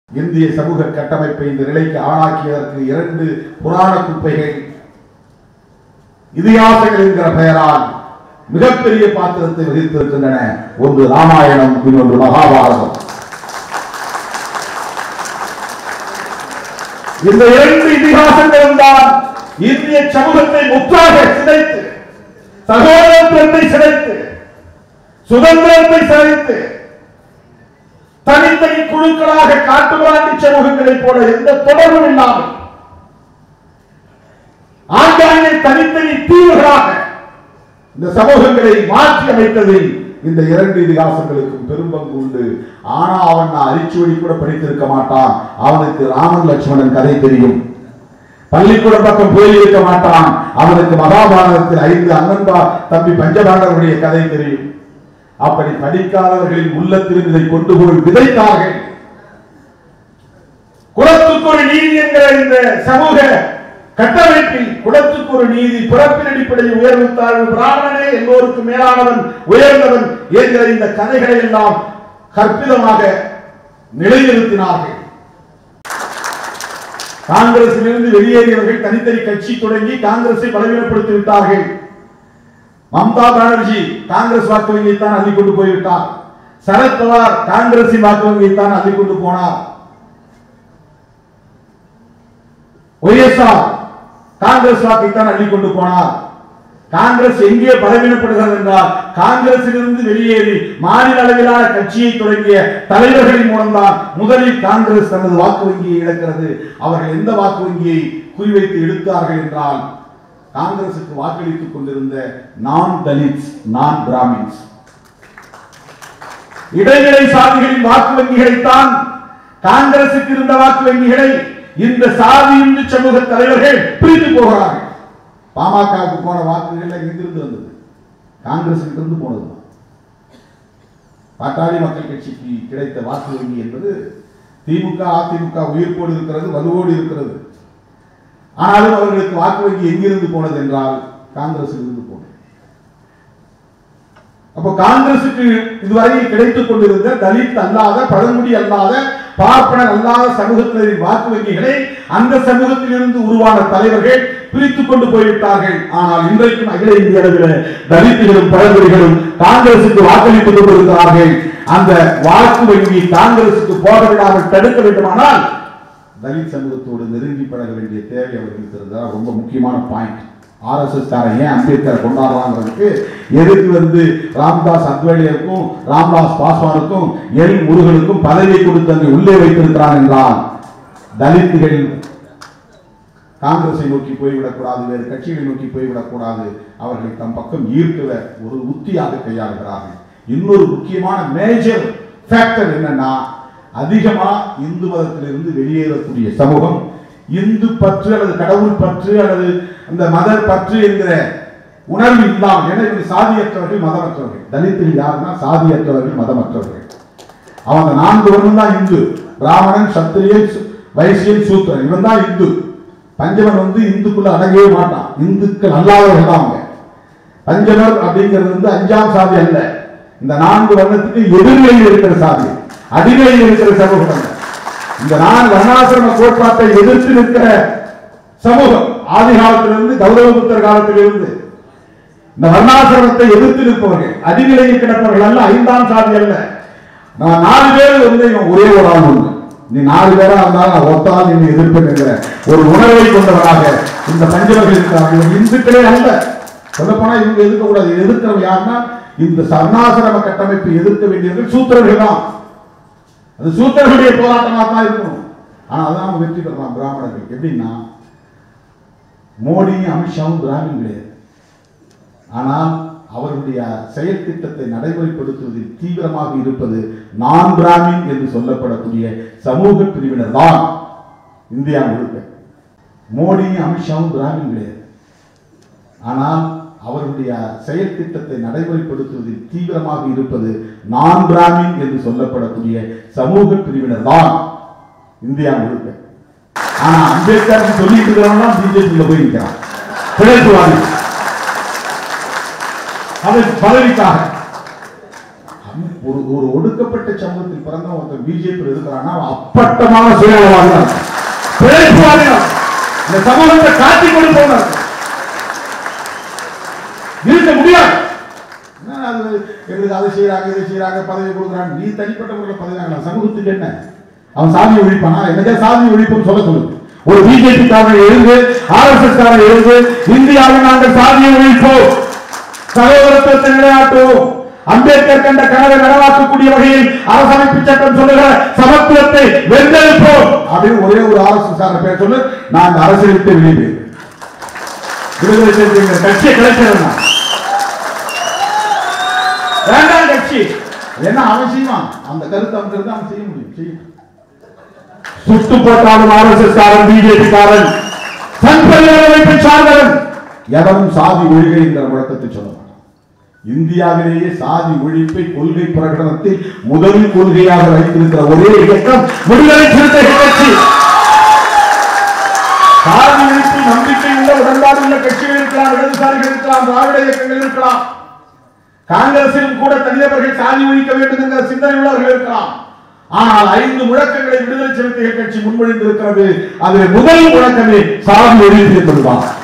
இந்திய சமூக கட்டமைப்பை இந்த நிலைக்கு ஆளாக்கியதற்கு இரண்டு புராண குப்பைகள் இதிகாசங்கள் என்கிற பெயரால் மிகப்பெரிய பாத்திரத்தை வகித்திருக்கின்றன ஒன்று ராமாயணம் இன்னொன்று மகாபாரதம் இந்த இரண்டு இதிகாசங்களும் தான் இந்திய சமூகத்தை முற்றாக சிதைத்து சகோதரத்துவத்தை சிதைத்து சுதந்திரத்தை சிதைத்து தனித்தனி குழுக்களாக காட்டுமிராண்டி சமூகங்களைப் போல எந்த தொடர்பும் இல்லாமல் ஆங்காங்கே தனித்தனி தீவுகளாக இந்த சமூகங்களை மாற்றி அமைத்ததில் இந்த இரண்டு இதிகாசங்களுக்கும் பெரும் பங்கு உண்டு ஆனா அவன் நான் அரிச்சுவடி கூட படித்திருக்க மாட்டான் அவனுக்கு ராமன் லட்சுமணன் கதை தெரியும் பள்ளிக்கூடம் பக்கம் போயிருக்க மாட்டான் அவனுக்கு மகாபாரதத்தில் ஐந்து அண்ணன்பா தம்பி பஞ்சபாண்டவருடைய கதை தெரியும் அப்படி படிக்காதவர்களின் உள்ளத்தில் இதை கொண்டு போய் விதைத்தார்கள் குலத்துக்கு ஒரு நீதி என்கிற இந்த சமூக கட்டமைப்பில் குலத்துக்கு ஒரு நீதி பிறப்பின் அடிப்படையில் உயர்வு தாழ்வு பிராமணனே எல்லோருக்கும் மேலானவன் உயர்ந்தவன் என்கிற இந்த கதைகளை எல்லாம் கற்பிதமாக நிலைநிறுத்தினார்கள் காங்கிரசிலிருந்து வெளியேறியவர்கள் தனித்தனி கட்சி தொடங்கி காங்கிரஸை பலவீனப்படுத்தி விட்டார்கள் மம்தா பானர்ஜி காங்கிரஸ் வாக்கு வங்கியை தான் அள்ளி கொண்டு போய்விட்டார் சரத்பவார் காங்கிரசின் வாக்கு வங்கியை தான் அள்ளி கொண்டு போனார் ஒய்எஸ்ஆர் காங்கிரஸ் வாக்கை தான் அள்ளி கொண்டு போனார் காங்கிரஸ் எங்கே பலவீனப்படுகிறது என்றால் காங்கிரசிலிருந்து வெளியேறி மாநில அளவிலான கட்சியை தொடங்கிய தலைவர்களின் மூலம்தான் முதலில் காங்கிரஸ் தனது வாக்கு வங்கியை இழக்கிறது அவர்கள் எந்த வாக்கு வங்கியை குறிவைத்து எடுத்தார்கள் என்றால் காங்கிரசுக்கு வாக்களித்துக் கொண்டிருந்த நான் தலித்ஸ் நான் பிராமின்ஸ் இடைநிலை சாதிகளின் வாக்கு வங்கிகளைத்தான் காங்கிரசுக்கு இருந்த வாக்கு வங்கிகளை இந்த சாதி இந்து சமூக தலைவர்கள் பிரித்து போகிறார்கள் பாமகவுக்கு போன வாக்குகள் எங்கிருந்து வந்தது காங்கிரஸ் இருந்து போனது பாட்டாளி மக்கள் கட்சிக்கு கிடைத்த வாக்கு வங்கி என்பது திமுக அதிமுக உயிர்ப்போடு இருக்கிறது வலுவோடு இருக்கிறது ஆனாலும் அவர்களுக்கு வாக்கு வங்கி எங்கிருந்து போனது என்றால் காங்கிரஸ் இருந்து போனது அப்போ காங்கிரசுக்கு இதுவரை கிடைத்துக் கொண்டிருந்த தலித் அல்லாத பழங்குடி அல்லாத பார்ப்பனர் அல்லாத சமூகத்தினரின் வாக்கு வங்கிகளை அந்த சமூகத்திலிருந்து உருவான தலைவர்கள் பிரித்துக் கொண்டு போய்விட்டார்கள் ஆனால் இன்றைக்கும் அகில இந்திய அளவில் தலித்துகளும் பழங்குடிகளும் காங்கிரசுக்கு வாக்களித்துக் கொண்டிருக்கிறார்கள் அந்த வாக்கு வங்கி காங்கிரசுக்கு போக விடாமல் தடுக்க வேண்டுமானால் தலித் சமூகத்தோடு நெருங்கி பழக வேண்டிய தேவை அவர்களுக்கு இருந்தால் ரொம்ப முக்கியமான பாயிண்ட் ஆர்எஸ்எஸ் காரன் ஏன் அம்பேத்கர் கொண்டாடுறாங்கிறதுக்கு எதுக்கு வந்து ராம்தாஸ் அத்வாலியருக்கும் ராம்தாஸ் பாஸ்வானுக்கும் எல் முருகனுக்கும் பதவி கொடுத்து அங்கே உள்ளே வைத்திருக்கிறான் என்றால் தலித்துகள் காங்கிரஸை நோக்கி போய்விடக்கூடாது வேறு கட்சிகளை நோக்கி போய்விடக்கூடாது அவர்களை தம் பக்கம் ஈர்க்கிற ஒரு உத்தியாக கையாளுகிறார்கள் இன்னொரு முக்கியமான மேஜர் ஃபேக்டர் என்னன்னா அதிகமா இந்து மதத்திலிருந்து வெளியேறக்கூடிய சமூகம் இந்து பற்று அல்லது கடவுள் பற்று அல்லது அந்த மத பற்று என்கிற உணர்வு இல்லாமல் ஏன்னா இவங்க சாதியற்றவர்கள் மதமற்றவர்கள் தலித்துகள் யாருன்னா சாதியற்றவர்கள் மதமற்றவர்கள் அவன் அந்த நான்கு வருடம் தான் இந்து பிராமணன் சத்திரியன் சு- வைசியன் சூத்திரன் இவன் தான் இந்து பஞ்சமன் வந்து இந்துக்குள்ள அடங்கவே மாட்டான் இந்துக்கள் அல்லாதவர்கள் தான் அவங்க பஞ்சமர் அப்படிங்கிறது வந்து அஞ்சாம் சாதி அல்ல இந்த நான்கு வர்ணத்துக்கு எதிர்நிலையில் இருக்கிற சாதி அடிநிலையில் இருக்கிற சமூகம் அல்ல இந்த நான் வர்ணாசிரம கோட்பாட்டை எதிர்த்து நிற்கிற சமூகம் ஆதி காலத்திலிருந்து கௌதம புத்தர் காலத்திலிருந்து இந்த வர்ணாசிரமத்தை எதிர்த்து நிற்பவர்கள் அடிநிலையில் கிடப்பவர்கள் அல்ல ஐந்தாம் சாதி அல்ல நான் நாலு பேர் வந்து இவன் ஒரே ஒரு ஆள் ஒண்ணு நீ நாலு பேரா இருந்தாலும் நான் ஒத்தால் நீ எதிர்ப்பேன் என்கிற ஒரு உணர்வை கொண்டவராக இந்த பஞ்சவர்கள் இருக்கிறார்கள் இவங்க இந்துக்களே அல்ல சொல்லப்போனா இவங்க எதிர்க்க கூடாது எதிர்க்கிறவங்க யாருன்னா இந்த சர்ணாசிரம கட்டமைப்பை எதிர்க்க வேண்டியவர்கள் சூத்திரர்கள் தான் அது சூத்திரர்களுடைய போராட்டமாக தான் இருக்கணும் ஆனா அதான் அவங்க வெற்றி பெறலாம் பிராமணர்கள் எப்படின்னா மோடியும் அமித்ஷாவும் பிராமின் கிடையாது ஆனால் அவர்களுடைய செயல் திட்டத்தை நடைமுறைப்படுத்துவதில் தீவிரமாக இருப்பது நான் பிராமின் என்று சொல்லப்படக்கூடிய சமூக பிரிவினர் தான் இந்தியா முழுக்க மோடியும் அமித்ஷாவும் பிராமின் கிடையாது ஆனால் அவர்களுடைய செயல் திட்டத்தை நடைமுறைப்படுத்துவதில் தீவிரமாக இருப்பது நான் பிராமின் என்று சொல்லப்படக்கூடிய சமூக பிரிவினர் தான் இந்தியா முழுக்க ஆனா அம்பேத்கர் சொல்லிட்டு இருக்கிறவங்க பிஜேபியில் போய் நிற்கிறான் பிழைப்புவாதி அது பதவிக்காக அம்- ஒரு ஒரு ஒடுக்கப்பட்ட சமூகத்தில் பிறந்த ஒருத்தன் பிஜேபி இருக்கிறான்னா அவன் அப்பட்டமான சுயநலவாதிதான் பிழைப்புவாதிதான் இந்த சமூகத்தை காட்டி கொடுப்பவன் இருக்க முடியாது என்ன அது எங்களுக்கு அதை செய்யறாங்க இதை செய்யறாங்க பதவி கொடுக்குறாங்க நீ தனிப்பட்ட முறையில் பதவி வாங்கலாம் சமூகத்துக்கு என்ன அவன் சாதி ஒழிப்பானா என்னதே சாதி ஒழிப்புன்னு சொல்ல சொல்லுங்க ஒரு பிஜேபி காரன் எழுந்து ஆர்எஸ்எஸ் காரன் எழுந்து இந்தியாவில் நாங்கள் சாதியை ஒழிப்போம் சகோதரத்துவத்தை நிலைநாட்டுவோம் அம்பேத்கர் கண்ட கனவை நனவாக்கக்கூடிய வகையில் அரசமைப்பு சட்டம் சொல்லுகிற சமத்துவத்தை வென்றெடுப்போம் அப்படின்னு ஒரே ஒரு ஆர்எஸ்எஸ் காரன் பேர் சொல்லு நான் அந்த அரசியல் விட்டு வெளியே போயிருவேன். விடுதலை செய்திருக்கிற கட்சியை கிடைச்சிருந்தான் வேண்டாம் கட்சி என்ன அவசியமா அந்த கருத்து அவங்க இருந்தா அவன் செய்ய முடியும் செய்யும் சுட்டு போட்டாலும் ஆர்எஸ்எஸ் காரன் பிஜேபி காரன் சன்பரிவார அமைப்பை சார்ந்தவன் எவனும் சாதி ஒழிகை என்கிற முழக்கத்தை சொல்ல மாட்டான் இந்தியாவிலேயே சாதி ஒழிப்பை கொள்கை பிரகடனத்தில் முதல் கொள்கையாக வைத்திருக்கிற ஒரே இயக்கம் விடுதலை சிறுத்தைகள் கட்சி சாதி ஒழிப்பில் நம்பிக்கை உள்ள உடன்பாடு உள்ள கட்சிகள் இருக்கலாம் இடதுசாரிகள் இருக்கலாம் திராவிட இயக்கங்கள் இருக்கலாம் காங்கிரசிலும் கூட தனிநபர்கள் சாதி ஒழிக்க வேண்டும் என்ற சிந்தனை உள்ளவர்கள் இருக்கலாம் ஆனால் ஐந்து முழக்கங்களை விடுதலை சிறுத்தைகள் கட்சி முன்மொழிந்திருக்கிறது அதில் முதல் முழக்கமே சாதி ஒழிப்பு என்பதுதான்